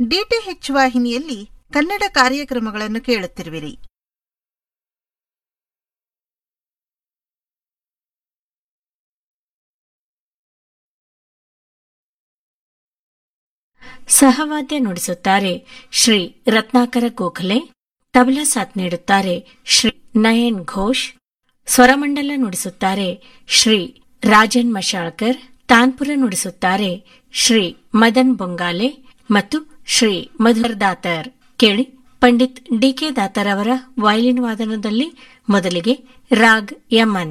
DTH ವಾಹಿನಿಯಲ್ಲಿ ಕನ್ನಡ ಕಾರ್ಯಕ್ರಮಗಳನ್ನು ಕೇಳುತ್ತಿರುವಿರಿ ಸಹವಾದ್ಯ ನುಡಿಸುತ್ತಾರೆ ಶ್ರೀ ರತ್ನಾಕರ ಗೋಖಲೆ ತಬಲಾ ಸಾಥ್ ನೀಡುತ್ತಾರೆ ಶ್ರೀ ನಯನ್ ಘೋಷ್ ಸ್ವರಮಂಡಲ ನುಡಿಸುತ್ತಾರೆ ಶ್ರೀ ರಾಜನ್ ಮಶಾಳ್ಕರ್ ತಾನ್ಪುರ ನುಡಿಸುತ್ತಾರೆ ಶ್ರೀ ಮದನ್ ಬೊಂಗಾಲೆ ಮತ್ತು ಶ್ರೀ ಮಧುರ್ ದಾತರ್ ಕೇಳಿ ಪಂಡಿತ್ ಡಿಕೆ ದಾತರ್ ಅವರ ವಯಲಿನ್ ವಾದನದಲ್ಲಿ ಮೊದಲಿಗೆ ರಾಗ್ ಯಮನ್